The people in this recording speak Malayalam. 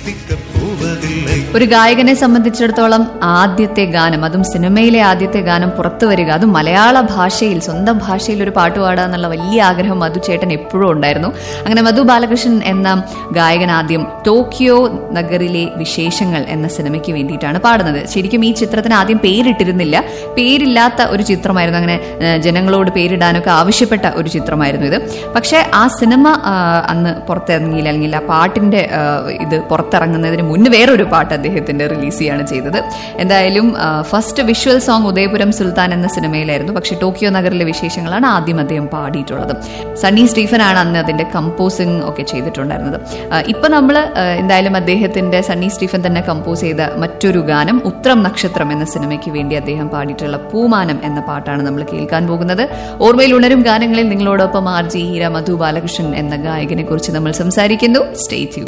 சித்திக்க போவதில்லை ഒരു ഗായകനെ സംബന്ധിച്ചിടത്തോളം ആദ്യത്തെ ഗാനം അതും സിനിമയിലെ ആദ്യത്തെ ഗാനം പുറത്തു വരിക അതും മലയാള ഭാഷയിൽ സ്വന്തം ഭാഷയിൽ ഒരു പാട്ട് പാടുക എന്നുള്ള വലിയ ആഗ്രഹം മധു ചേട്ടൻ എപ്പോഴും ഉണ്ടായിരുന്നു അങ്ങനെ മധു ബാലകൃഷ്ണൻ എന്ന ഗായകൻ ആദ്യം ടോക്കിയോ നഗറിലെ വിശേഷങ്ങൾ എന്ന സിനിമയ്ക്ക് വേണ്ടിയിട്ടാണ് പാടുന്നത് ശരിക്കും ഈ ചിത്രത്തിന് ആദ്യം പേരിട്ടിരുന്നില്ല പേരില്ലാത്ത ഒരു ചിത്രമായിരുന്നു അങ്ങനെ ഏഹ്, ജനങ്ങളോട് പേരിടാനൊക്കെ ആവശ്യപ്പെട്ട ഒരു ചിത്രമായിരുന്നു ഇത് പക്ഷേ ആ സിനിമ ആ, അന്ന് പുറത്തിറങ്ങിയില്ല അല്ലെങ്കിൽ ആ പാട്ടിന്റെ ആ, ഇത് പുറത്തിറങ്ങുന്നതിന് മുന്ന് വേറൊരു പാട്ട് അദ്ദേഹത്തിന്റെ റിലീസ് ചെയ്യാണ് ചെയ്തത് എന്തായാലും first visual song Udayapuram Sultan എന്ന സിനിമയിലായിരുന്നു പക്ഷേ ടോക്കിയോ നഗറിലെ വിശേഷങ്ങളാണ് ആദ്യം അദ്ദേഹം പാടിയിട്ടുള്ളത് സണ്ണി സ്റ്റീഫൻ ആണ് അന്ന് അതിന്റെ കമ്പോസിംഗ് ഒക്കെ ചെയ്തിട്ടുണ്ടായിരുന്നത് ആ, ഇപ്പൊ നമ്മൾ എന്തായാലും അദ്ദേഹത്തിന്റെ സണ്ണി സ്റ്റീഫൻ തന്നെ കമ്പോസ് ചെയ്ത മറ്റൊരു ഗാനം ഉത്രം നക്ഷത്രം എന്ന സിനിമയ്ക്ക് വേണ്ടി അദ്ദേഹം പാടിയിട്ടുള്ള പൂമാനം എന്ന പാട്ടാണ് നമ്മൾ കേൾക്കാൻ പോകുന്നത് ഓർമ്മയിൽ ഉണരും ഗാനങ്ങളിൽ നിങ്ങളോടൊപ്പം ആർ ജി ഹീര മധു ബാലകൃഷ്ണൻ എന്ന ഗായകനെ കുറിച്ച് നമ്മൾ സംസാരിക്കുന്നു സ്റ്റേറ്റ്